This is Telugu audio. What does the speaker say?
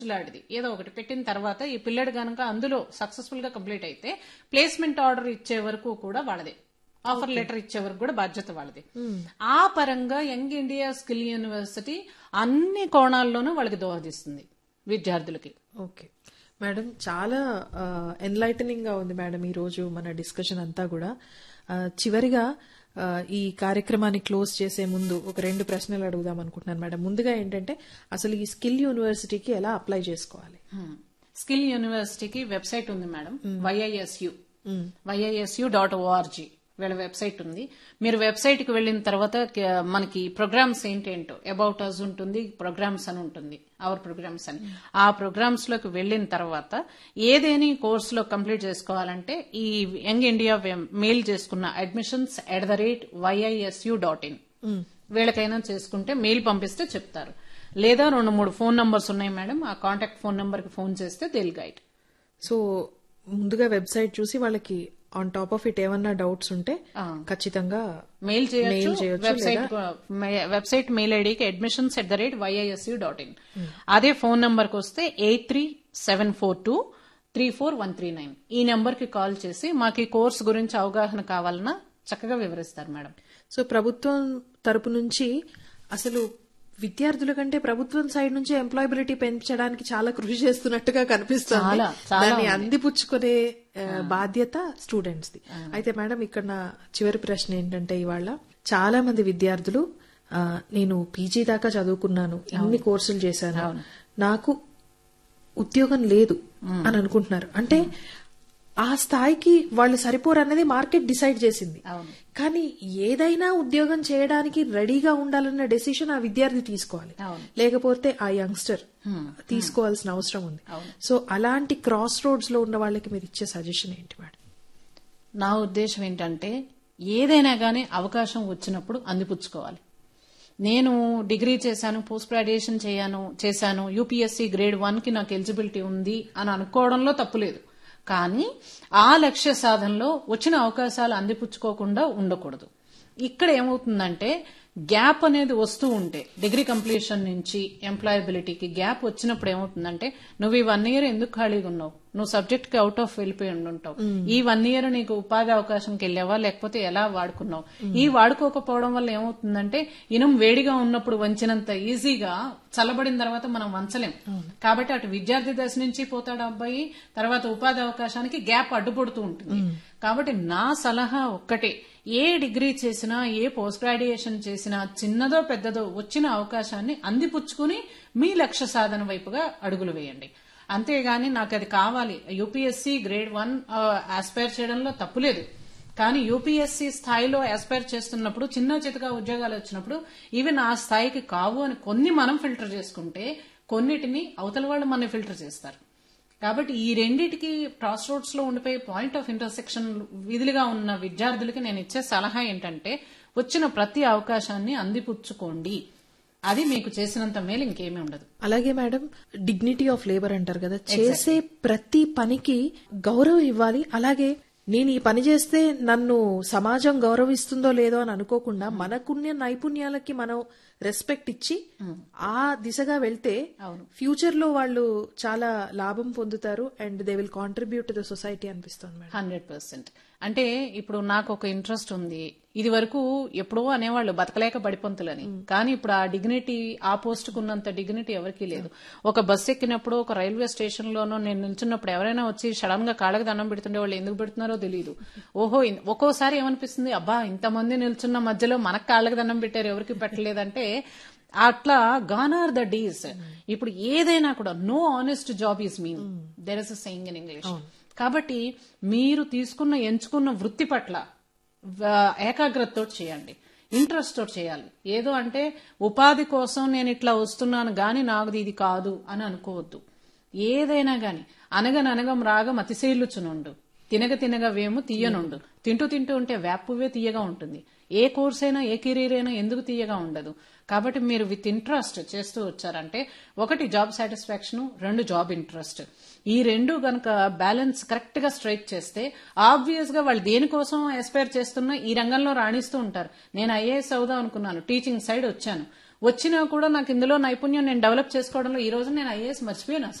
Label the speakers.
Speaker 1: లాంటిది ఏదో ఒకటి పెట్టిన తర్వాత ఈ పిల్లడు గనక అందులో సక్సెస్ఫుల్ గా కంప్లీట్ అయితే ప్లేస్మెంట్ ఆర్డర్ ఇచ్చే వరకు కూడా వాళ్ళదే ఆఫర్ లెటర్ ఇచ్చే వరకు కూడా బాధ్యత వాళ్ళది ఆ పరంగా యంగ్ ఇండియా స్కిల్ యూనివర్సిటీ అన్ని కోణాల్లోనూ వాళ్ళకి దోహదిస్తుంది విద్యార్థులకి
Speaker 2: ఓకే మేడం చాలా ఎన్లైటనింగ్ గా ఉంది మేడం ఈ రోజు మన డిస్కషన్ అంతా కూడా ఆ, చివరిగా ఆ, ఈ కార్యక్రమాన్ని క్లోజ్ చేసే ముందు ఒక రెండు ప్రశ్నలు అడుగుదాం అనుకుంటున్నాను మేడం ముందుగా ఏంటంటే అసలు ఈ స్కిల్ యూనివర్సిటీకి ఎలా అప్లై చేసుకోవాలి
Speaker 1: స్కిల్ యూనివర్సిటీకి వెబ్సైట్ ఉంది madam YISU YISU dot ORG వీళ్ళ వెబ్సైట్ ఉంది మీరు వెబ్సైట్ కి వెళ్ళిన తర్వాత క- మనకి ప్రోగ్రామ్స్ ఏంటేంటో అబౌట్ అస్ ఉంటుంది ప్రోగ్రామ్స్ అని ఉంటుంది అవర్ ప్రోగ్రామ్స్ అని ఆ ప్రోగ్రామ్స్ లోకి వెళ్ళిన తర్వాత ఏదేని కోర్సులో కంప్లీట్ చేసుకోవాలంటే ఈ యంగ్ ఇండియా మెయిల్ చేసుకున్న admissions at the rate YISU dot in వీళ్ళకైనా చేసుకుంటే మెయిల్ పంపిస్తే చెప్తారు లేదా రెండు మూడు ఫోన్ నంబర్స్ ఉన్నాయి మేడం ఆ కాంటాక్ట్ ఫోన్ నంబర్ కి ఫోన్ చేస్తే దిల్ గైడ్
Speaker 2: సో ముందుగా వెబ్సైట్ చూసి వాళ్ళకి ఆన్ టాప్ ఆఫ్ ఇట్ ఏమన్నా డౌట్స్ ఉంటే ఖచ్చితంగా
Speaker 1: మెయిల్
Speaker 2: Mail
Speaker 1: చేయొచ్చు
Speaker 2: చేయొచ్చు,
Speaker 1: వెబ్సైట్ వెబ్సైట్ మెయిల్ ఐడికి admissions at the rate YISU dot in అదే ఫోన్ నంబర్ కి వస్తే eight three seven four two three four one three nine ఈ నెంబర్ కి కాల్ చేసి మాకు ఈ కోర్స్ గురించి అవగాహన కావాలన్నా చక్కగా వివరిస్తారు మేడం
Speaker 2: సో ప్రభుత్వం తరపు నుంచి అసలు విద్యార్థుల కంటే ప్రభుత్వం సైడ్ నుంచి ఎంప్లాయబిలిటీ పెంచడానికి చాలా కృషి చేస్తున్నట్టుగా కనిపిస్తుంది
Speaker 1: చాలా, చాలా
Speaker 2: దాన్ని
Speaker 1: ఉంది.
Speaker 2: అందిపుచ్చుకునే ఆ, బాధ్యత స్టూడెంట్స్ ది అయితే మేడం ఇక్కడ నా చివరి ప్రశ్న ఏంటంటే ఇవాళ చాలా మంది విద్యార్థులు ఆ, నేను పీజీ దాకా చదువుకున్నాను ఇన్ని కోర్సులు చేశాను నాకు ఉద్యోగం లేదు అని అనుకుంటున్నారు అంటే ఆ స్థాయికి వాళ్ళు సరిపోరు అనేది మార్కెట్ డిసైడ్ చేసింది
Speaker 1: అవును.
Speaker 2: కానీ ఏదైనా ఉద్యోగం చేయడానికి రెడీగా ఉండాలన్న డెసిషన్ ఆ విద్యార్థి తీసుకోవాలి
Speaker 1: అవును.
Speaker 2: లేకపోతే ఆ యంగ్స్టర్ తీసుకోవాల్సిన అవసరం ఉంది సో అలాంటి క్రాస్ రోడ్స్ లో ఉన్న వాళ్ళకి మీరు ఇచ్చే సజెషన్ ఏంటి మేడం
Speaker 1: నా ఉద్దేశం ఏంటంటే ఏదైనా గానీ అవకాశం వచ్చినప్పుడు అందిపుచ్చుకోవాలి నేను డిగ్రీ చేశాను పోస్ట్ గ్రాడ్యుయేషన్ చేయాను చేశాను యూపీఎస్సీ గ్రేడ్ వన్ కి నాకు ఎలిజిబిలిటీ ఉంది అని అనుకోవడంలో తప్పులేదు కానీ ఆ లక్ష్య సాధనలో వచ్చిన అవకాశాలు అందిపుచ్చుకోకుండా ఉండకూడదు ఇక్కడ ఏమవుతుందంటే గ్యాప్ అనేది వస్తూ ఉంటే డిగ్రీ కంప్లీషన్ నుంచి ఎంప్లాయబిలిటీకి గ్యాప్ వచ్చినప్పుడు ఏమవుతుందంటే నువ్వు ఈ వన్ ఇయర్ ఎందుకు ఖాళీగా ఉన్నావు నువ్వు సబ్జెక్ట్ కి అవుట్ ఆఫ్ వెళ్ళిపోయి ఉండుంటావు ఈ వన్ ఇయర్ నీకు ఉపాధి అవకాశంకి వెళ్ళావా లేకపోతే ఎలా వాడుకున్నావు ఈ వాడుకోకపోవడం వల్ల ఏమవుతుందంటే ఇనుం వేడిగా ఉన్నప్పుడు వంచినంత ఈజీగా చల్లబడిన తర్వాత మనం వంచలేం కాబట్టి అటు విద్యార్థి దశ నుంచి పోతాడు అబ్బాయి తర్వాత ఉపాధి అవకాశానికి గ్యాప్ అడ్డుపడుతూ ఉంటుంది కాబట్టి నా సలహా ఒక్కటే ఏ డిగ్రీ చేసినా ఏ పోస్ట్ గ్రాడ్యుయేషన్ చేసినా చిన్నదో పెద్దదో వచ్చిన అవకాశాన్ని అందిపుచ్చుకుని మీ లక్ష్య సాధన వైపుగా అడుగులు వేయండి అంతేగాని నాకు అది కావాలి యూపీఎస్సీ గ్రేడ్ వన్ ఆస్పైర్ చేయడంలో తప్పులేదు కానీ యూపీఎస్సీ స్థాయిలో ఆస్పైర్ చేస్తున్నప్పుడు చిన్న చితగా ఉద్యోగాలు వచ్చినప్పుడు ఇవి నా స్థాయికి కావు అని కొన్ని మనం ఫిల్టర్ చేసుకుంటే కొన్నిటిని అవతల వాళ్ళు మన ఫిల్టర్ చేస్తారు కాబట్టి ఈ రెండిటికి క్రాస్ రోడ్స్ లో ఉండిపోయే పాయింట్ ఆఫ్ ఇంటర్సెక్షన్ విధులుగా ఉన్న విద్యార్థులకి నేను ఇచ్చే సలహా ఏంటంటే వచ్చిన ప్రతి అవకాశాన్ని అందిపుచ్చుకోండి అది మీకు చేసినంత మేలు ఇంకేమీ ఉండదు
Speaker 2: అలాగే మేడం డిగ్నిటీ ఆఫ్ లేబర్ అంటారు కదా చేసే ప్రతి పనికి గౌరవం ఇవ్వాలి అలాగే నేను ఈ పని చేస్తే నన్ను సమాజం గౌరవిస్తుందో లేదో అని అనుకోకుండా మనకున్న నైపుణ్యాలకి మనం రెస్పెక్ట్ ఇచ్చి ఆ దిశగా వెళ్తే ఫ్యూచర్ లో వాళ్ళు చాలా లాభం పొందుతారు and they will contribute to the society అనిపిస్తుంది మేడం
Speaker 1: హండ్రెడ్ పర్సెంట్ అంటే ఇప్పుడు నాకు ఒక ఇంట్రెస్ట్ ఉంది ఇది వరకు ఎప్పుడో అనేవాళ్ళు బతకలేక బడిపంతులని కానీ ఇప్పుడు ఆ డిగ్నిటీ ఆ పోస్ట్ ఉన్నంత డిగ్నిటీ ఎవరికీ లేదు ఒక బస్ ఎక్కినప్పుడు ఒక రైల్వే స్టేషన్ లోనో నేను నిల్చున్నప్పుడు ఎవరైనా వచ్చి సడన్ గా కాళ్ళకి దండం పెడుతుండే వాళ్ళు ఎందుకు పెడుతున్నారో తెలియదు ఓహో ఇన్- ఒక్కోసారి ఏమనిపిస్తుంది అబ్బా ఇంతమంది నిల్చున్న మధ్యలో మనకు కాళ్ళకి దండం పెట్టారు ఎవరికి పెట్టలేదంటే అట్లా గాన్ ఆర్ ద డేస్ ఇప్పుడు ఏదైనా కూడా no honest job is mean there is a saying in English కాబట్టి మీరు తీసుకున్న ఎంచుకున్న వృత్తి పట్ల వ- ఏకాగ్రతతో చేయండి ఇంట్రెస్ట్ తోటి చేయాలి ఏదో అంటే ఉపాధి కోసం నేను ఇట్లా వస్తున్నాను గాని నాకు ఇది కాదు అని అనుకోవద్దు ఏదైనా గాని అనగననగం రాగం అతిశైలుచునుండు తినగ తినగ వేము తీయనుండు తింటూ తింటూ ఉంటే వేపువే తీయగా ఉంటుంది ఏ కోర్స్ అయినా ఏ కెరీర్ అయినా ఎందుకు తీయగా ఉండదు కాబట్టి మీరు విత్ ఇంట్రెస్ట్ చేస్తూ వచ్చారంటే ఒకటి జాబ్ సాటిస్ఫాక్షన్ రెండు జాబ్ ఇంట్రెస్ట్ ఈ రెండు గనక బ్యాలెన్స్ కరెక్ట్ గా స్ట్రైక్ చేస్తే ఆబ్వియస్ గా వాళ్ళు దేనికోసం ఎస్పైర్ చేస్తున్నా ఈ రంగంలో రాణిస్తూ ఉంటారు నేను ఐఏఎస్ అవుదాం అనుకున్నాను టీచింగ్ సైడ్ వచ్చాను వచ్చినా కూడా నాకు ఇందులో నైపుణ్యం నేను డెవలప్ చేసుకోవడంలో ఈ రోజు నేను ఐఏఎస్ మర్చిపోయాను అసలు.